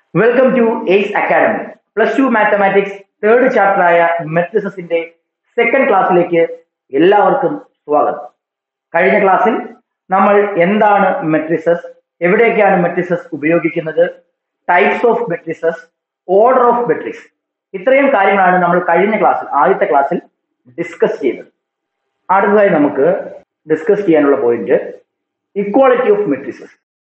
welcome to Ace Academy plus two mathematics third chapter ആയ മെട്രിസസിന്റെ second ക്ലാസ്സിലേക്ക് എല്ലാവർക്കും സ്വാഗതം കഴിഞ്ഞ ക്ലാസ്സിൽ നമ്മൾ എന്താണ് മെട്രിസസ് എവിടെയൊക്കെയാണ് മെട്രിസസ് ഉപയോഗിക്കുന്നത് types of matrices order of matrix ഇത്രയും കാര്യങ്ങളാണ് നമ്മൾ കഴിഞ്ഞ ക്ലാസ്സിൽ ആദ്യത്തെ ക്ലാസ്സിൽ ഡിസ്കസ് ചെയ്തത് അടുത്തതായി നമുക്ക് ഡിസ്കസ് ചെയ്യാനുള്ള പോയിന്റ് ഇക്വാളിറ്റി ഓഫ് മെട്രിസസ്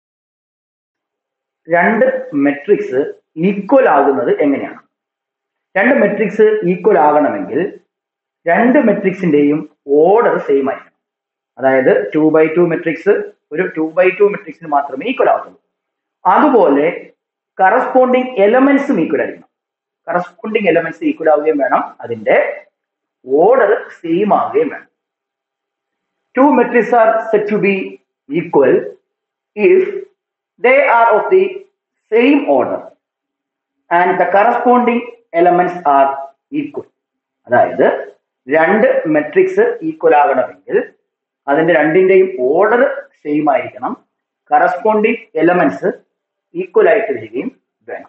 രണ്ട് മെട്രിക്സ് ഈക്വൽ ആകുന്നത് എങ്ങനെയാണ് രണ്ട് മെട്രിക്സ് ഈക്വൽ ആകണമെങ്കിൽ രണ്ട് മെട്രിക്സിന്റെയും ഓർഡർ സെയിം ആയിരിക്കണം അതായത് ടു ബൈ ടു മെട്രിക്സ് ഒരു ടു ബൈ ടു മെട്രിക്സിന് മാത്രമേ ഈക്വൽ ആകത്തുള്ളൂ അതുപോലെ കറസ്പോണ്ടിങ് എലമെന്റ്സും ഈക്വൽ ആയിരിക്കണം കറസ്പോണ്ടിങ് എലമെന്റ്സ് ഈക്വൽ ആവുകയും വേണം അതിന്റെ ഓർഡർ സെയിം ആവുകയും വേണം two matrices are said to be equal if they are of the same order and the corresponding elements are equal അതായത് രണ്ട് മെട്രിക്സ് ഈക്വൽ ആകണമെങ്കിൽ അതിന്റെ രണ്ടിന്റെയും ഓർഡർ സെയിം ആയിരിക്കണം കറസ്പോണ്ടിങ് എലമെന്റ്സ് ഈക്വൽ ആയിട്ട് വരികയും വേണം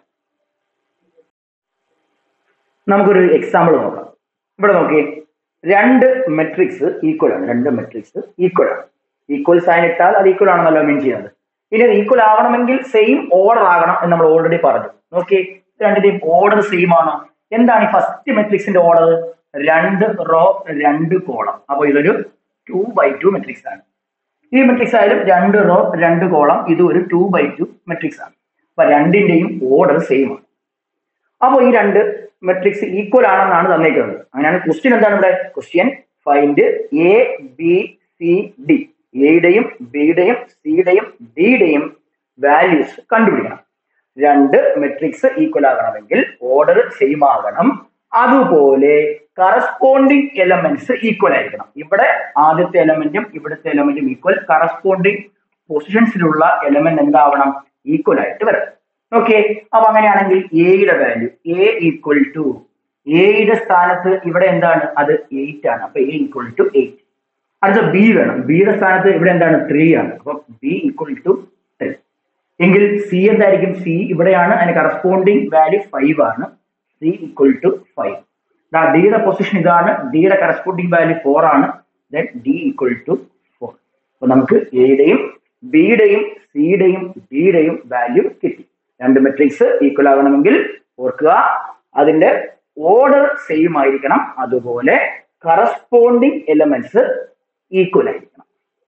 നമുക്കൊരു എക്സാമ്പിൾ നോക്കാം ഇവിടെ നോക്കിയേ രണ്ട് മെട്രിക്സ് ഈക്വൽ ആണ് രണ്ട് മെട്രിക്സ് ഈക്വൽ ആണ് ഈക്വൽ സൈൻ ഇട്ടാൽ അത് ഈക്വൽ ആണെന്നല്ലോ മീൻ ചെയ്യുന്നത് ഇനി അത് ഈക്വൽ ആവണമെങ്കിൽ സെയിം ഓർഡർ ആകണം എന്ന് നമ്മൾ ഓൾറെഡി പറഞ്ഞു നോക്കിയേ രണ്ടിന്റെയും ഓർഡർ സെയിം ആണോ എന്താണ് ഈ ഫസ്റ്റ് മെട്രിക്സിന്റെ ഓർഡർ രണ്ട് റോ രണ്ട് കോളം അപ്പൊ ഇതൊരു ടു ബൈ ടു മെട്രിക്സ് ആണ് ഈ മെട്രിക്സ് ആയാലും രണ്ട് റോ രണ്ട് കോളം ഇത് ഒരു ടു ബൈ ടു മെട്രിക്സ് ആണ് അപ്പൊ രണ്ടിന്റെയും ഓർഡർ സെയിം ആണ് അപ്പോൾ ഈ രണ്ട് മെട്രിക്സ് ഈക്വൽ ആണെന്നാണ് തന്നേക്കുന്നത് അങ്ങനെയാണ് ക്വസ്റ്റ്യൻ എന്താണ് ഇവിടെ question find A B C D എയുടെയും ബിയുടെയും സിയുടെയും ഡിയുടെയും വാല്യൂസ് കണ്ടുപിടിക്കണം രണ്ട് മെട്രിക്സ് ഈക്വൽ ആകണമെങ്കിൽ ഓർഡർ സെയിം ആകണം അതുപോലെ കറസ്പോണ്ടിങ് എലമെന്റ്സ് ഈക്വൽ ആയിരിക്കണം ഇവിടെ ആദ്യത്തെ എലമെന്റും ഇവിടുത്തെ എലമെന്റും ഈക്വൽ കറസ്പോണ്ടിങ് പൊസിഷൻസിലുള്ള എലമെന്റ് എന്താവണം ഈക്വൽ ആയിട്ട് വരണം ഓക്കെ അപ്പൊ അങ്ങനെയാണെങ്കിൽ എയുടെ വാല്യൂ എ ഈക്വൽ ടു എയുടെ സ്ഥാനത്ത് ഇവിടെ എന്താണ് അത് എയ്റ്റ് ആണ് അപ്പൊ എ ഈക്വൽ ടു എയ്റ്റ് അടുത്ത ബി വേണം ബിയുടെ സ്ഥാനത്ത് ഇവിടെ എന്താണ് ത്രീ ആണ് അപ്പൊ ബി ഈക്വൽ ടു ത്രീ എങ്കിൽ സി എന്തായിരിക്കും സി ഇവിടെയാണ് അതിന് കറസ്പോണ്ടിങ് വാല്യൂ ഫൈവ് ആണ് സി ഈക്വൽ ടു ഫൈവ് ഡിയുടെ പൊസിഷൻ ഇതാണ് ഡിയുടെ കറസ്പോണ്ടിങ് വാല്യൂ ഫോർ ആണ് then D equal to four അപ്പൊ നമുക്ക് എയുടെയും ബിയുടെയും സിയുടെയും ഡിയുടെയും വാല്യൂ കിട്ടി രണ്ട് മെട്രിക്സ് ഈക്വൽ ആകണമെങ്കിൽ ഓർക്കുക അതിന്റെ ഓർഡർ സെയിം ആയിരിക്കണം അതുപോലെ കറസ്പോണ്ടിങ് എലമെന്റ്സ് ഈക്വൽ ആയിരിക്കണം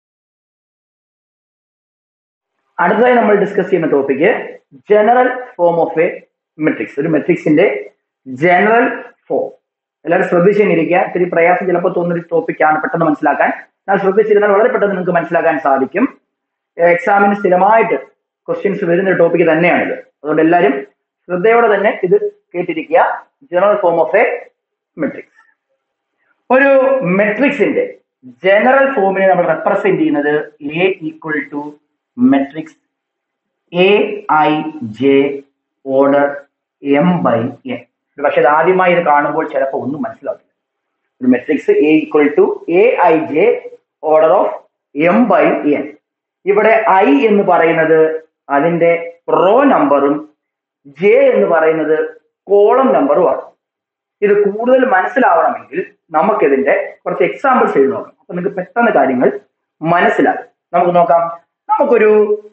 അടുത്തതായി നമ്മൾ ഡിസ്കസ് ചെയ്യുന്ന topic general form of a matrix ഒരു മെട്രിക്സിന്റെ ജനറൽ ഫോം എല്ലാവരും ശ്രദ്ധിച്ചിരിക്കുക ഇത്തിരി പ്രയാസം ചിലപ്പോൾ തോന്നുന്ന ടോപ്പിക്കാണ് പെട്ടെന്ന് മനസ്സിലാക്കാൻ എന്നാൽ ശ്രദ്ധിച്ചിരുന്നാൽ വളരെ പെട്ടെന്ന് നിങ്ങൾക്ക് മനസ്സിലാക്കാൻ സാധിക്കും എക്സാമിന് സ്ഥിരമായിട്ട് ക്വസ്റ്റ്യൻസ് വരുന്ന ഒരു ടോപ്പിക്ക് തന്നെയാണിത് അതുകൊണ്ട് എല്ലാവരും ശ്രദ്ധയോടെ തന്നെ ഇത് കേട്ടിരിക്കുക general form of a matrix ഒരു മെട്രിക്സിന്റെ ജനറൽ ഫോമിനെ നമ്മൾ റെപ്രസെന്റ് ചെയ്യുന്നത് A equal to matrix A I J order M by N പക്ഷെ അത് ആദ്യമായി ഇത് കാണുമ്പോൾ ചിലപ്പോൾ ഒന്നും മനസ്സിലാവില്ല ഒരു matrix A equal to A I J order of M by N ഇവിടെ ഐ എന്ന് പറയുന്നത് അതിന്റെ റോ നമ്പറും ജെ എന്ന് പറയുന്നത് കോളം നമ്പറുമാണ് ഇത് കൂടുതൽ മനസ്സിലാവണമെങ്കിൽ നമുക്കിതിന്റെ കുറച്ച് എക്സാമ്പിൾസ് എഴുതി നോക്കാം അപ്പൊ നിങ്ങൾക്ക് പെട്ടെന്ന് കാര്യങ്ങൾ മനസ്സിലാകും നമുക്ക് നോക്കാം നമുക്കൊരു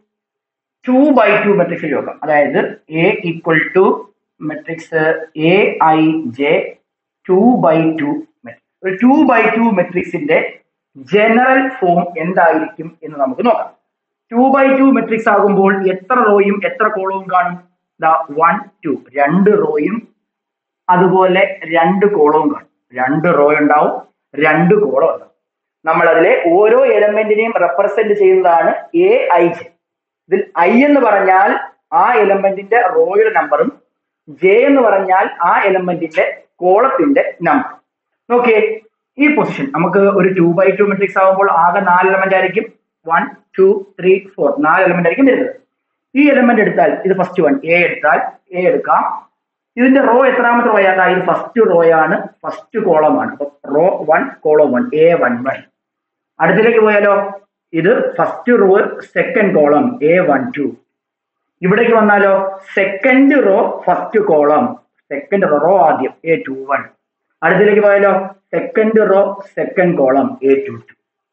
ടു ബൈ ടു മെട്രിക്സ് നോക്കാം അതായത് A equal to matrix A I J two by two matrix ഒരു ടു ബൈ ടു മെട്രിക്സിന്റെ ജനറൽ ഫോം എന്തായിരിക്കും എന്ന് നമുക്ക് നോക്കാം ടു ബൈ ടു മെട്രിക്സ് ആകുമ്പോൾ എത്ര റോയും എത്ര കോളവും കാണും ദ വൺ ടു രണ്ട് റോയും അതുപോലെ രണ്ട് കോളവും കാണും രണ്ട് റോ ഉണ്ടാവും രണ്ട് കോളം ഉണ്ടാവും നമ്മൾ അതിലെ ഓരോ എലമെന്റിനെയും റെപ്രസെന്റ് ചെയ്യുന്നതാണ് എ ഐ ജെ ഇതിൽ ഐ എന്ന് പറഞ്ഞാൽ ആ എലമെന്റിന്റെ റോയുടെ നമ്പറും ജെ എന്ന് പറഞ്ഞാൽ ആ എലമെന്റിന്റെ കോളത്തിന്റെ നമ്പർ നോക്കിയേ ഈ പൊസിഷൻ നമുക്ക് ഒരു ടു ബൈ ടു മെട്രിക്സ് ആകുമ്പോൾ ആകെ നാല് എലമെന്റ് ആയിരിക്കും വൺ ടു ത്രീ ഫോർ നാല് എലമെന്റ് ആയിരിക്കും വരുന്നത് ഈ എലമെന്റ് എടുത്താൽ ഇത് ഫസ്റ്റ് വൺ എ എടുത്താൽ എ എടുക്കാം ഇതിന്റെ റോ എത്രാമത്തെ റോ ആണ് ഇത് ഫസ്റ്റ് റോ ആണ് ഫസ്റ്റ് കോളമാണ് അപ്പൊ row one column one A one one അടുത്തിലേക്ക് പോയാലോ ഇത് first row second column A one two ഇവിടേക്ക് വന്നാലോ second row first column second row row ആദ്യം എ ടു വൺ അടുത്തിലേക്ക് പോയാലോ second row second column A two two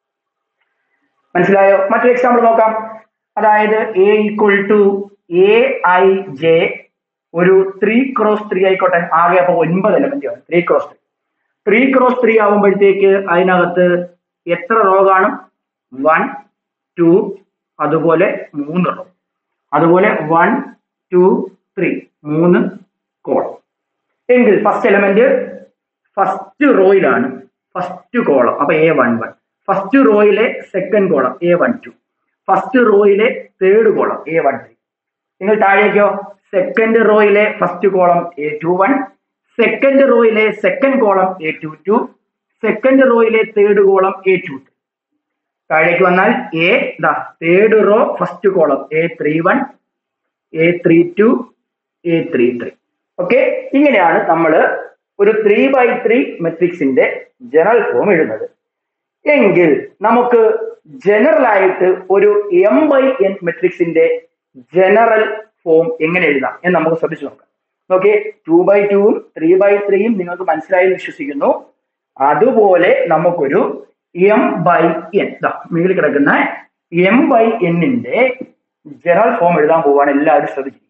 മനസ്സിലായോ മറ്റൊരു എക്സാമ്പിൾ നോക്കാം അതായത് A equal to A I J ഒരു ത്രീ ക്രോസ് ത്രീ ആയിക്കോട്ടെ ആകെ അപ്പൊ ഒൻപത് എലമെന്റ് ആണ് three cross three three cross three ആവുമ്പോഴത്തേക്ക് അതിനകത്ത് എത്ര റോ കാണും വൺ ടു അതുപോലെ മൂന്ന് റോ അതുപോലെ വൺ ടു ത്രീ മൂന്ന് കോളം എങ്കിൽ ഫസ്റ്റ് എലമെന്റ് ഫസ്റ്റ് റോയിലാണ് ഫസ്റ്റ് കോളം അപ്പൊ എ വൺ വൺ ഫസ്റ്റ് റോയിലെ second column A one two first റോയിലെ third column A one three നിങ്ങൾ താഴേക്കോ സെക്കൻഡ് റോയിലെ first column A two one second റോയിലെ second column A two two second റോയിലെ third column A two three താഴേക്ക് വന്നാൽ A ദാ third row first column A three one A three two A three three okay ഇങ്ങനെയാണ് നമ്മൾ ഒരു three by three മെട്രിക്സിന്റെ general form എഴുതുന്നത് എങ്കിൽ നമുക്ക് ജനറൽ ആയിട്ട് ഒരു എം ബൈ എൻ മെട്രിക്സിന്റെ ജനറൽ ഫോം എങ്ങനെ എഴുതാം എന്ന് നമുക്ക് ശ്രദ്ധിച്ചു നോക്കാം ഓക്കെ ടു ബൈ ടുവും ത്രീ ബൈ ത്രീയും നിങ്ങൾക്ക് മനസ്സിലായി എന്ന് വിശ്വസിക്കുന്നു അതുപോലെ നമുക്കൊരു എം ബൈ എൻ മുകളിൽ കിടക്കുന്ന എം ബൈ എന്നിന്റെ ജനറൽ ഫോം എഴുതാൻ പോവാണ് എല്ലാവരും ശ്രദ്ധിച്ചിരിക്കുക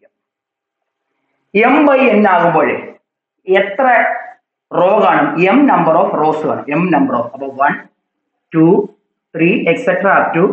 എം ബൈ എൻ ആകുമ്പോഴേ എത്ര റോ കാണും എം നമ്പർ ഓഫ് റോസ് കാണും എം നമ്പർ ഓഫ് അപ്പൊ one two three etcetera up to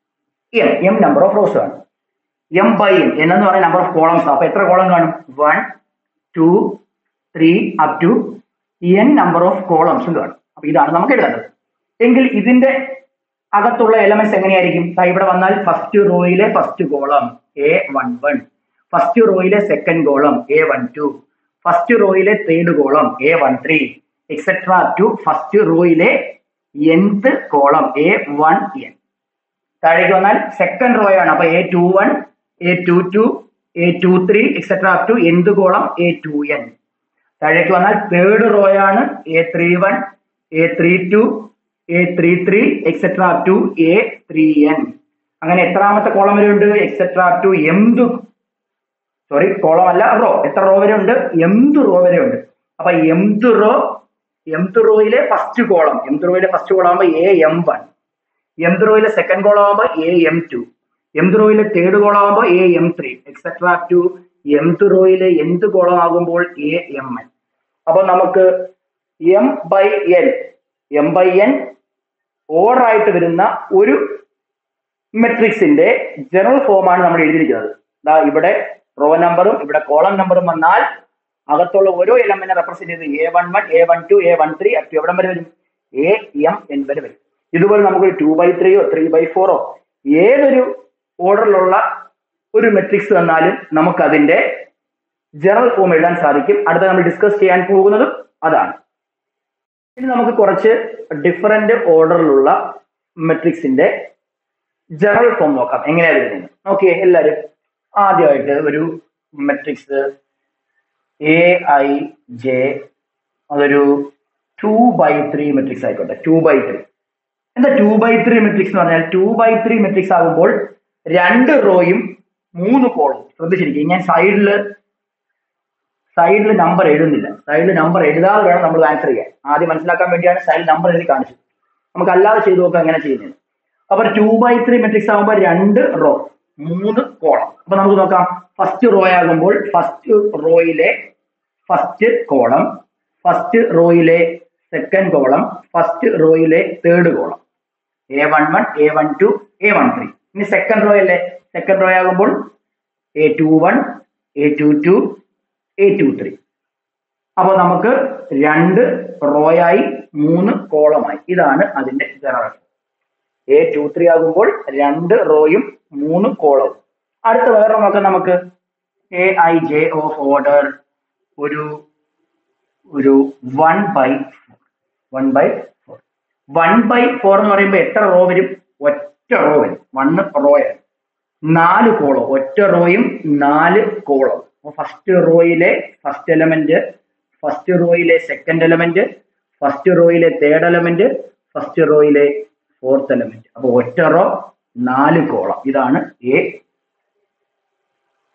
m m number of rows കാണും എം ബൈ എൻ എന്നു പറയുന്ന നമ്പർ ഓഫ് കോളംസ് അപ്പൊ എത്ര കോളം കാണും one two three up to n number of കോളംസും കാണും അപ്പൊ ഇതാണ് നമുക്ക് എഴുതേണ്ടത് എങ്കിൽ ഇതിന്റെ അകത്തുള്ള എലമെന്റ്സ് എങ്ങനെയായിരിക്കും ദാ ഇവിടെ വന്നാൽ ഫസ്റ്റ് റോയിലെ first column A one one first റോയിലെ second column A one two first റോയിലെ third column A one three etcetera to first റോയിലെ nth column A one n താഴേക്ക് വന്നാൽ സെക്കൻഡ് റോ ആണ് അപ്പൊ a two one a two two a two three etcetera up to എന്ത് column A two n താഴേക്ക് വന്നാൽ third row ആണ് a three one A three two A three three etcetera up to A three n അങ്ങനെ എത്രാമത്തെ column വരെ ഉണ്ട് etcetera up to എന്ത് sorry column അല്ല റോ എത്ര റോ വരെ ഉണ്ട് എന്ത് റോ വരെ ഉണ്ട് അപ്പൊ എന്ത് റോ എംത് റോയിലെ ഫസ്റ്റ് കോളം എംത് റോയിലെ ഫസ്റ്റ് കോളം ആകുമ്പോൾ എ എം വൺ എംത് റോയിലെ സെക്കൻഡ് കോളം ആകുമ്പോൾ എ എം ടു എംത് റോയിലെ തേർഡ് കോളം ആകുമ്പോൾ a m three etcetera to mth റോയിലെ എന്ത് കോളം ആകുമ്പോൾ എ എം എൻ അപ്പൊ നമുക്ക് m by n m by n order ആയിട്ട് വരുന്ന ഒരു മെട്രിക്സിന്റെ ജനറൽ ഫോമാണ് നമ്മൾ എഴുതിയിരിക്കുന്നത് ദാ ഇവിടെ റോ നമ്പറും ഇവിടെ കോളം നമ്പറും വന്നാൽ അകത്തുള്ള ഓരോ എലമെന്റിനെ റെപ്രസെന്റ് ചെയ്ത് a one one A one two a one three up to എവിടം വരെ വരും എ എം എൻ വരെ വരും ഇതുപോലെ നമുക്ക് ടു ബൈ ത്രീയോ ത്രീ ബൈ ഫോറോ ഏതൊരു ഓർഡറിലുള്ള ഒരു മെട്രിക്സ് തന്നാലും നമുക്ക് അതിന്റെ ജനറൽ ഫോം എഴുതാൻ സാധിക്കും അടുത്ത നമ്മൾ ഡിസ്കസ് ചെയ്യാൻ പോകുന്നതും അതാണ് ഇനി നമുക്ക് കുറച്ച് ഡിഫറെന്റ് ഓർഡറിലുള്ള മെട്രിക്സിന്റെ ജനറൽ ഫോം നോക്കാം എങ്ങനെയാണ് എഴുതുന്നത് ഓക്കെ എല്ലാവരും ആദ്യമായിട്ട് ഒരു മെട്രിക്സ് എ ഐ ജെ അതൊരു ടു ബൈ ത്രീ മെട്രിക്സ് ആയിക്കോട്ടെ ടു ബൈ ത്രീ എന്താ ടു ബൈ ത്രീ മെട്രിക്സ് എന്ന് പറഞ്ഞാൽ ടു ബൈ ത്രീ മെട്രിക്സ് ആകുമ്പോൾ രണ്ട് റോയും മൂന്ന് കോളും ശ്രദ്ധിച്ചിരിക്കും ഞാൻ സൈഡിൽ സൈഡിൽ നമ്പർ എഴുതുന്നില്ല സൈഡിൽ നമ്പർ എഴുതാതെ വേണം നമ്മൾ ആൻസർ ചെയ്യാൻ ആദ്യം മനസ്സിലാക്കാൻ വേണ്ടിയാണ് സൈഡിൽ നമ്പർ എഴുതി കാണിച്ചത് നമുക്ക് അല്ലാതെ ചെയ്തു നോക്കാം എങ്ങനെ ചെയ്യുന്നത് അപ്പൊ ടു ബൈ ത്രീ മെട്രിക്സ് ആകുമ്പോൾ രണ്ട് റോ മൂന്ന് കോളം അപ്പൊ നമുക്ക് നോക്കാം ഫസ്റ്റ് റോ ആകുമ്പോൾ ഫസ്റ്റ് റോയിലെ ഫസ്റ്റ് കോളം ഫസ്റ്റ് റോയിലെ സെക്കൻഡ് കോളം ഫസ്റ്റ് റോയിലെ third column A one one A one two a one three ഇനി സെക്കൻഡ് റോ അല്ലേ സെക്കൻഡ് റോ ആകുമ്പോൾ a two one a two two a two three അപ്പോൾ നമുക്ക് രണ്ട് റോയായി മൂന്ന് കോളമായി ഇതാണ് അതിന്റെ ജനറൽ എ ടു ത്രീ ആകുമ്പോൾ രണ്ട് റോയും മൂന്ന് കോളവും അടുത്ത വേറെ നോക്കാം നമുക്ക് a I j of order ഒരു ഒരു one by one by four one by four എന്ന് പറയുമ്പോൾ എത്ര റോ വരും ഒറ്റ റോ വരും വൺ റോ നാല് കോളം ഒറ്റ റോയും നാല് കോളം ഫസ്റ്റ് റോയിലെ ഫസ്റ്റ് എലമെന്റ് ഫസ്റ്റ് റോയിലെ സെക്കൻഡ് എലമെന്റ് ഫസ്റ്റ് റോയിലെ തേർഡ് എലമെന്റ് ഫസ്റ്റ് റോയിലെ ഫോർത്ത് എലമെന്റ് അപ്പൊ ഒറ്റ റോ നാല് കോളം ഇതാണ് a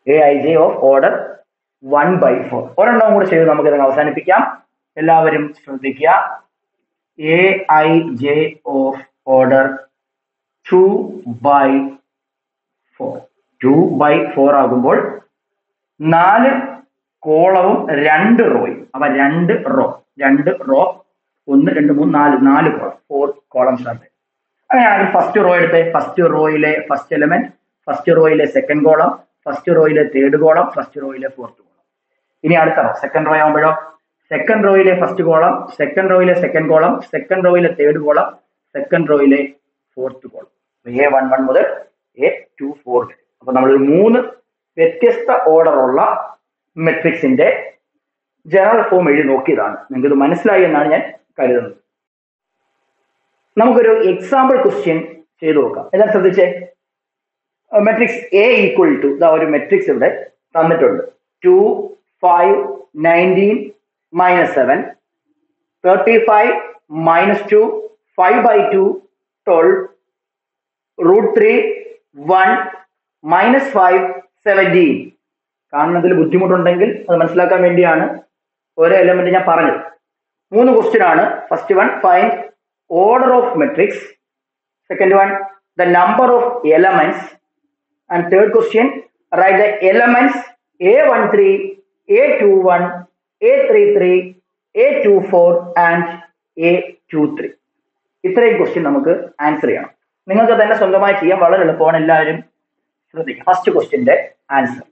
a I j of order one by four ഒരെണ്ണം കൂടെ ചെയ്ത് നമുക്ക് ഇതിനെ അവസാനിപ്പിക്കാം എല്ലാവരും ശ്രദ്ധിക്കുക a I j of order two by four two by four ആകുമ്പോൾ നാല് കോളവും രണ്ട് റോയും അപ്പൊ രണ്ട് റോ രണ്ട് റോ ഒന്ന് രണ്ട് മൂന്ന് നാല് നാല് കോളം ഫോർ കോളംസ് ആണ് അങ്ങനെയാണെങ്കിൽ ഫസ്റ്റ് റോ എടുത്ത് ഫസ്റ്റ് റോയിലെ ഫസ്റ്റ് എലമെന്റ് ഫസ്റ്റ് റോയിലെ സെക്കൻഡ് കോളം ഫസ്റ്റ് റോയിലെ തേർഡ് കോളം ഫസ്റ്റ് റോയിലെ ഫോർത്ത് കോളം ഇനി അടുത്ത റോ സെക്കൻഡ് റോ ആകുമ്പോഴോ സെക്കൻഡ് റോയിലെ ഫസ്റ്റ് കോളം സെക്കൻഡ് റോയിലെ സെക്കൻഡ് കോളം സെക്കൻഡ് റോയിലെ തേർഡ് കോളം സെക്കൻഡ് റോയിലെ fourth column A one one മുതൽ എ ടു ഫോർ വരെ അപ്പൊ നമ്മളൊരു മൂന്ന് വ്യത്യസ്ത ഓർഡർ ഉള്ള മെട്രിക്സിന്റെ ജനറൽ ഫോം എഴുതി നോക്കിയതാണ് നിങ്ങൾക്ക് ഇത് മനസ്സിലായി എന്നാണ് ഞാൻ കരുതുന്നത് നമുക്കൊരു എക്സാമ്പിൾ ക്വസ്റ്റ്യൻ ചെയ്തു നോക്കാം എല്ലാം ശ്രദ്ധിച്ചേ മെട്രിക്സ് എ ഈക്വൽ ടു ഇതാ ഒരു മെട്രിക്സ് ഇവിടെ തന്നിട്ടുണ്ട് two five nineteen minus seven thirty five minus two five by two twelve root three one minus five seventeen കാണുന്നതിൽ ബുദ്ധിമുട്ടുണ്ടെങ്കിൽ അത് മനസ്സിലാക്കാൻ വേണ്ടിയാണ് ഓരോ എലമെന്റ് ഞാൻ പറഞ്ഞത് മൂന്ന് ക്വസ്റ്റ്യൻ ആണ് first one find order of matrix second one the number of elements and third question write the elements a one three a two one A three three a two four and a two three ഇത്രയും question നമുക്ക് answer ചെയ്യണം നിങ്ങൾക്ക് തന്നെ സ്വന്തമായി ചെയ്യാൻ വളരെ എളുപ്പമാണ് എല്ലാവരും ശ്രദ്ധിക്കുക ഫസ്റ്റ് ക്വസ്റ്റ്യന്റെ answer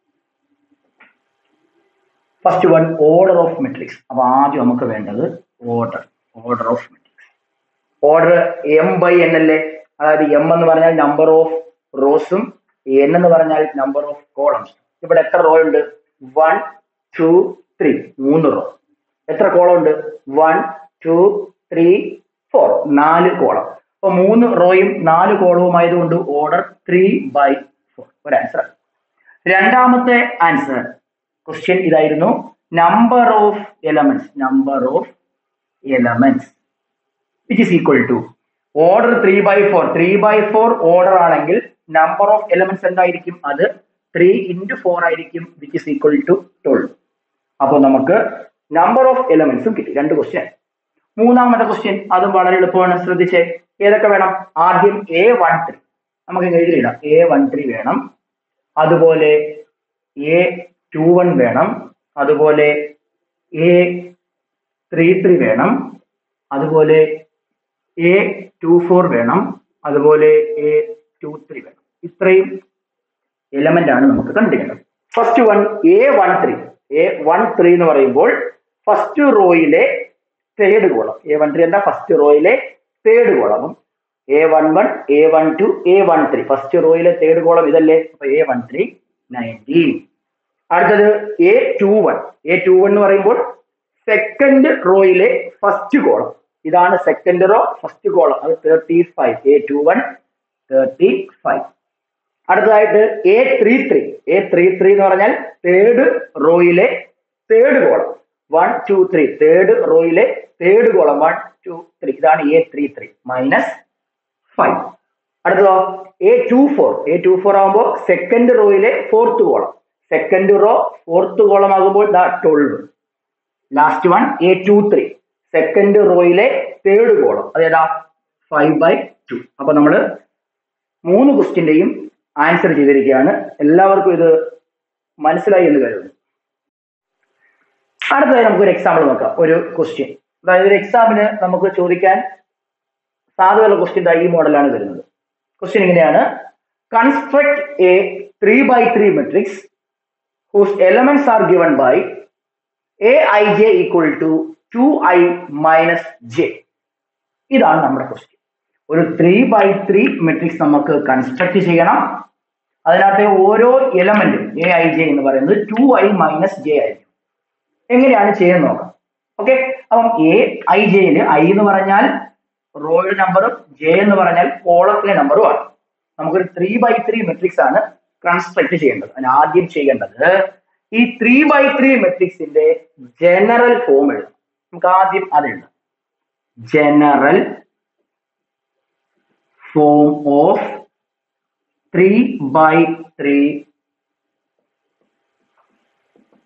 first one order of matrix അപ്പൊ ആദ്യം നമുക്ക് വേണ്ടത് order order of matrix order M by N അല്ലേ അതായത് എം എന്ന് പറഞ്ഞാൽ നമ്പർ ഓഫ് റോസും എൻ എന്ന് പറഞ്ഞാൽ നമ്പർ ഓഫ് കോളംസ് ഇവിടെ എത്ര റോ ഉണ്ട് വൺ ടു ത്രീ മൂന്ന് റോ എത്ര കോളം ഉണ്ട് വൺ ടു ത്രീ ഫോർ നാല് കോളം അപ്പൊ മൂന്ന് റോയും നാല് കോളവും ആയതുകൊണ്ട് ഓർഡർ ത്രീ ബൈ ഫോർ ഒരു ആൻസർ രണ്ടാമത്തെ ആൻസർ ക്വസ്റ്റ്യൻ ഇതായിരുന്നു number of elements number of elements which is equal to order three by four three by four order ആണെങ്കിൽ നമ്പർ ഓഫ് എലമെന്റ്സ് എന്തായിരിക്കും അത് ത്രീ ഇൻറ്റു ഫോർ ആയിരിക്കും which is equal to twelve അപ്പോൾ നമുക്ക് number of എലമെന്റ്സും കിട്ടി രണ്ട് question മൂന്നാമത്തെ question അതും വളരെ എളുപ്പമാണ് ശ്രദ്ധിച്ചേ ഏതൊക്കെ വേണം ആദ്യം എ വൺ ത്രീ നമുക്ക് എഴുതിയിടാം എ വൺ ത്രീ വേണം അതുപോലെ എ ടു വൺ വേണം അതുപോലെ എ ത്രീ ത്രീ വേണം അതുപോലെ എ ടു ഫോർ വേണം അതുപോലെ എ ടു ത്രീ വേണം ഇത്രയും എലമെന്റ് ആണ് നമുക്ക് കണ്ടുപിടിക്കേണ്ടത് first one A one three a one three എന്ന് പറയുമ്പോൾ ഫസ്റ്റ് റോയിലെ third column A one three എന്താ ഫസ്റ്റ് റോയിലെ തേർഡ് കോളം അപ്പം a one one A one two a one three first റോയിലെ തേർഡ് കോളം ഇതല്ലേ അപ്പൊ എ വൺ ത്രീ നയൻറ്റീൻ അടുത്തത് a two one a two one എന്ന് പറയുമ്പോൾ സെക്കൻഡ് റോയിലെ ഫസ്റ്റ് കോളം ഇതാണ് സെക്കൻഡ് റോ ഫസ്റ്റ് കോളം അത് thirty five a two one thirty five അടുത്തതായിട്ട് a three three a three three എന്ന് പറഞ്ഞാൽ തേർഡ് റോയിലെ third column one two three third റോയിലെ third column one two three ഇതാണ് a three three minus five അടുത്തതോ a two four a two four ആകുമ്പോൾ second റോയിലെ fourth column second row fourth column ആകുമ്പോൾ ദാ twelve last one a two three second റോയിലെ third column അതേതാ five by two അപ്പൊ നമ്മൾ മൂന്ന് ക്വസ്റ്റിന്റെയും ആൻസർ ചെയ്തിരിക്കുകയാണ് എല്ലാവർക്കും ഇത് മനസ്സിലായി എന്ന് കരുതുന്നു അടുത്തതായി നമുക്കൊരു എക്സാമ്പിൾ നോക്കാം ഒരു ക്വസ്റ്റ്യൻ അതായത് ഒരു എക്സാമിന് നമുക്ക് ചോദിക്കാൻ സാധ്യതയുള്ള ക്വസ്റ്റ്യൻ ഈ മോഡലാണ് വരുന്നത് ക്വസ്റ്റ്യൻ ഇങ്ങനെയാണ് construct a three by three matrix whose elements are given by a I j equal to two i minus j ഇതാണ് നമ്മുടെ ക്വസ്റ്റ്യൻ ഒരു ത്രീ ബൈ ത്രീ മെട്രിക്സ് നമുക്ക് കൺസ്ട്രക്ട് ചെയ്യണം അതിനകത്തെ ഓരോ എലമെന്റും എ ഐ ജെ എന്ന് പറയുന്നത് ടു ഐ മൈനസ് ജെ ആയിരിക്കും എങ്ങനെയാണ് ചെയ്യുന്നത് നോക്കാം ഓക്കെ അപ്പം എ ഐ ജെയിൽ ഐ എന്ന് പറഞ്ഞാൽ റോയുടെ നമ്പറും ജെ എന്ന് പറഞ്ഞാൽ കോളത്തിലെ നമ്പറും ആണ് നമുക്കൊരു ത്രീ ബൈ ത്രീ മെട്രിക്സ് ആണ് കൺസ്ട്രക്ട് ചെയ്യേണ്ടത് അതിന് ആദ്യം ചെയ്യേണ്ടത് ഈ ത്രീ ബൈ ത്രീ മെട്രിക്സിന്റെ ജനറൽ ഫോം എഴുതാം നമുക്ക് ആദ്യം അത് എഴുതാം general form of three by three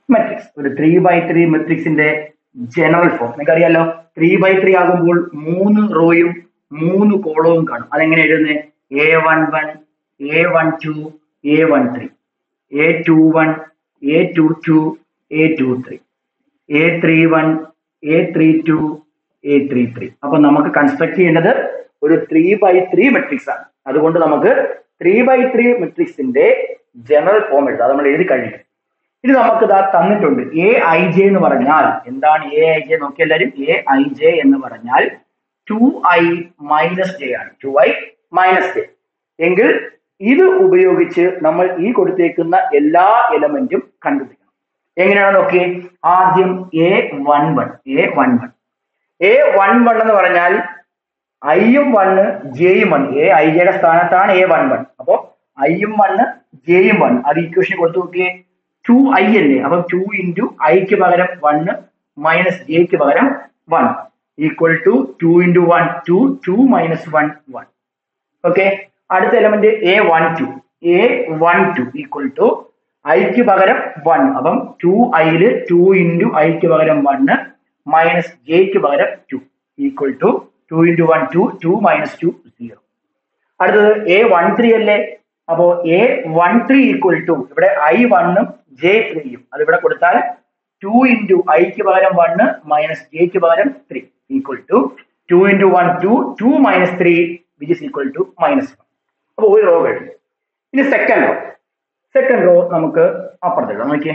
matrix ഒരു ത്രീ ബൈ ത്രീ മെട്രിക്സിന്റെ ജനറൽ ഫോം നിങ്ങൾക്കറിയാലോ ത്രീ ബൈ ത്രീ ആകുമ്പോൾ മൂന്ന് റോയും മൂന്ന് കോളവും കാണും അതെങ്ങനെ എഴുതുന്നത് a one one A one two a one three a two one a two two a two three a three one A three two A three three അപ്പൊ നമുക്ക് കൺസ്ട്രക്ട് ചെയ്യേണ്ടത് ഒരു ത്രീ ബൈ ത്രീ മെട്രിക്സ് ആണ് അതുകൊണ്ട് നമുക്ക് three by three മെട്രിക്സിന്റെ general form എഴുതാം അത് നമ്മൾ എഴുതി കഴിഞ്ഞു ഇത് നമുക്ക് ഇതാ തന്നിട്ടുണ്ട് എ ഐ ജെ എന്ന് പറഞ്ഞാൽ എന്താണ് എ ഐ ജെ നോക്കി എല്ലാവരും എ ഐ ജെ എന്ന് പറഞ്ഞാൽ ടു ഐ മൈനസ് ജെ ആണ് ടു ഐ മൈനസ് ജെ എങ്കിൽ ഇത് ഉപയോഗിച്ച് നമ്മൾ ഈ കൊടുത്തേക്കുന്ന എല്ലാ എലമെന്റും കണ്ടുപിടിക്കണം എങ്ങനെയാണ് നോക്കിയേ ആദ്യം a one one A one one A one one എന്ന് പറഞ്ഞാൽ ഐയും വണ്ണ് ജെയും വൺ എ ഐ ജെയുടെ സ്ഥാനത്താണ് എ വൺ വൺ അപ്പോ ഐയും വണ്ണ് ജെയും വൺ അത് ഇക്വേഷൻ കൊടുത്തു നോക്കിയേ ടു ഐ അല്ലേ അപ്പം ടു ഇൻറ്റു ഐക്ക് പകരം വണ്ണ് മൈനസ് ജെക്ക് പകരം one equal to two into one two two minus one one okay അടുത്ത element a one two a one two equal to two പകരം വൺ അപ്പം ടു ഐയില് ടു ഇൻറ്റു ഐക്ക് പകരം വണ്ണ് മൈനസ് ജെക്ക് പകരം two equal to two into one two two minus two zero അടുത്തത് a one three അല്ലേ അപ്പോ a one three equal to ഇവിടെ ഐ വണ്ണും ജെ ത്രീയും അത് ഇവിടെ കൊടുത്താൽ ടു ഇൻറ്റു ഐക്ക് പകരം വണ്ണ് മൈനസ് ജെക്ക് പകരം three equal to two into one two two minus three which is equal to minus one അപ്പോൾ ഒരു റോ കഴിഞ്ഞു ഇനി സെക്കൻഡ് റോ സെക്കൻഡ് റോ നമുക്ക് അപ്പുറത്ത് എഴുതാം നോക്കിയേ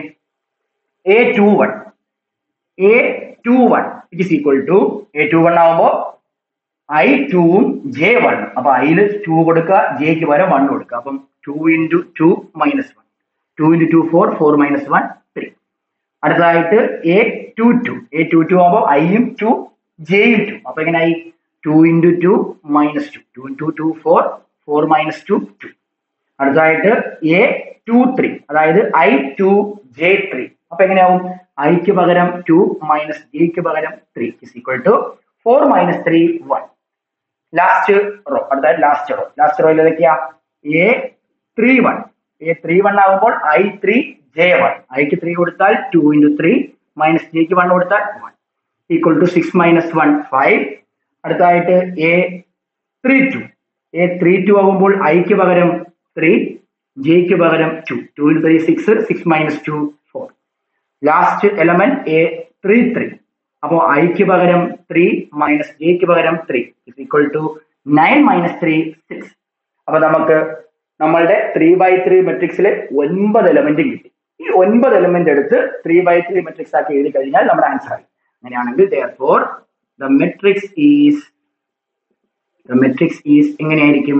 a two one a two one which is equal to a two one ആവുമ്പോൾ i ടൂവും ജെ വൺ അപ്പൊ ഐയിൽ ടു കൊടുക്കുക ജെക്ക് പകരം വൺ കൊടുക്കുക അപ്പം two into two minus one two into two four four minus one three അടുത്തതായിട്ട് a two two a two two ആകുമ്പോൾ ഐയും ടു ജെയും ടു അപ്പൊ എങ്ങനെയായി two into two minus two two into two four four minus two to അടുത്തതായിട്ട് a two three അതായത് i two j three അപ്പൊ എങ്ങനെയാവും ഐക്ക് പകരം ടു മൈനസ് ജെക്ക് പകരം three is equal to four minus three one last row അടുത്തായിട്ട് last row last റോയിൽ ഏതൊക്കെയാ a three one A three one ആകുമ്പോൾ ഐ ത്രീ ജെ വൺ ഐക്ക് ത്രീ കൊടുത്താൽ ടു ഇൻറ്റു ത്രീ മൈനസ് ജെക്ക് വൺ കൊടുത്താൽ one equal to six minus one five അടുത്തായിട്ട് a three two A three two ആകുമ്പോൾ ഐക്ക് പകരം ത്രീ ജെക്ക് പകരം two two into three six six minus two four last element a three three അപ്പോൾ ഐക്ക് പകരം ത്രീ മൈനസ് ജെക്ക് പകരം three is equal to nine minus three six അപ്പൊ നമുക്ക് നമ്മളുടെ ത്രീ ബൈ ത്രീ മെട്രിക്സിൽ ഒൻപത് എലമെന്റും കിട്ടി ഈ ഒൻപത് എലമെന്റ് എടുത്ത് ത്രീ ബൈ ത്രീ മെട്രിക്സ് ആക്കി എഴുതി കഴിഞ്ഞാൽ നമ്മുടെ ആൻസർ ആയി അങ്ങനെയാണെങ്കിൽ for the matrix is the matrix is എങ്ങനെയായിരിക്കും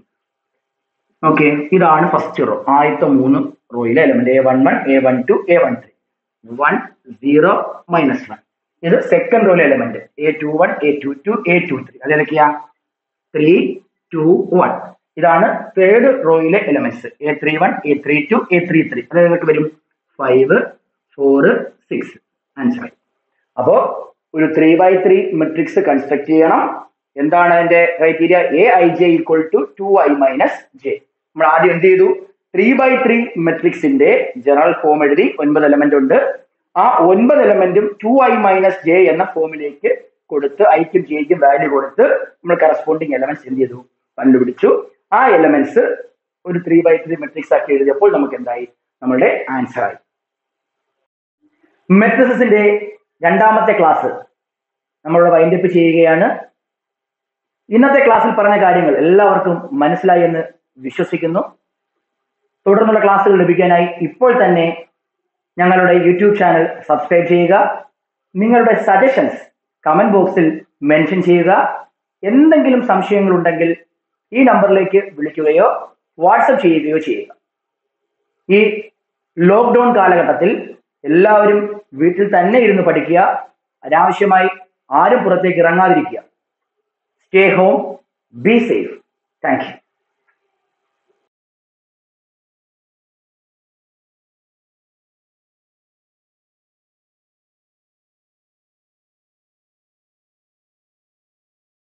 ഓക്കെ ഇതാണ് ഫസ്റ്റ് റോ ആദ്യത്തെ മൂന്ന് റോയിലെ element a one one A one two a one three one zero minus one ഇത് സെക്കൻഡ് റോയിലെ element a two one a two two a two three അതേതൊക്കെയാ three two one ഇതാണ് third റോയിലെ elements a three one A three two A three three അത് ഏതൊക്കെ വരും five four six answer അപ്പോ ഒരു three by three matrix construct ചെയ്യണം എന്താണ് അതിന്റെ criteria a I j equal to two i minus j നമ്മൾ ആദ്യം എന്ത് ചെയ്തു ത്രീ ബൈ ത്രീ മെട്രിക്സിന്റെ ജനറൽ ഫോം എഴുതി ഒൻപത് എലമെന്റ് ഉണ്ട് ആ ഒൻപത് എലമെന്റും ടു ഐ മൈനസ് ജെ എന്ന ഫോമിലേക്ക് കൊടുത്ത് ഐക്കും ജെക്കും വാല്യൂ കൊടുത്ത് നമ്മൾ കറസ്പോണ്ടിങ് എലമെന്റ്സ് എന്ത് ചെയ്തു കണ്ടുപിടിച്ചു ആ എലമെന്റ്സ് ഒരു ത്രീ ബൈ ത്രീ മെട്രിക്സ് ആക്കി എഴുതിയപ്പോൾ നമുക്ക് എന്തായി നമ്മളുടെ ആൻസർ ആയി മെട്രിസസിന്റെ രണ്ടാമത്തെ ക്ലാസ് നമ്മളിവിടെ വൈൻഡപ്പ് ചെയ്യുകയാണ് ഇന്നത്തെ ക്ലാസ്സിൽ പറഞ്ഞ കാര്യങ്ങൾ എല്ലാവർക്കും മനസ്സിലായി എന്ന് വിശ്വസിക്കുന്നു തുടർന്നുള്ള ക്ലാസ്സുകൾ ലഭിക്കാനായി ഇപ്പോൾ തന്നെ ഞങ്ങളുടെ യൂട്യൂബ് ചാനൽ സബ്സ്ക്രൈബ് ചെയ്യുക നിങ്ങളുടെ സജഷൻസ് കമന്റ് ബോക്സിൽ മെൻഷൻ ചെയ്യുക എന്തെങ്കിലും സംശയങ്ങളുണ്ടെങ്കിൽ ഈ നമ്പറിലേക്ക് വിളിക്കുകയോ വാട്സപ്പ് ചെയ്യുകയോ ചെയ്യുക ഈ ലോക്ക്ഡൗൺ കാലഘട്ടത്തിൽ എല്ലാവരും വീട്ടിൽ തന്നെ ഇരുന്ന് പഠിക്കുക അനാവശ്യമായി ആരും പുറത്തേക്ക് ഇറങ്ങാതിരിക്കുക stay home be safe thank U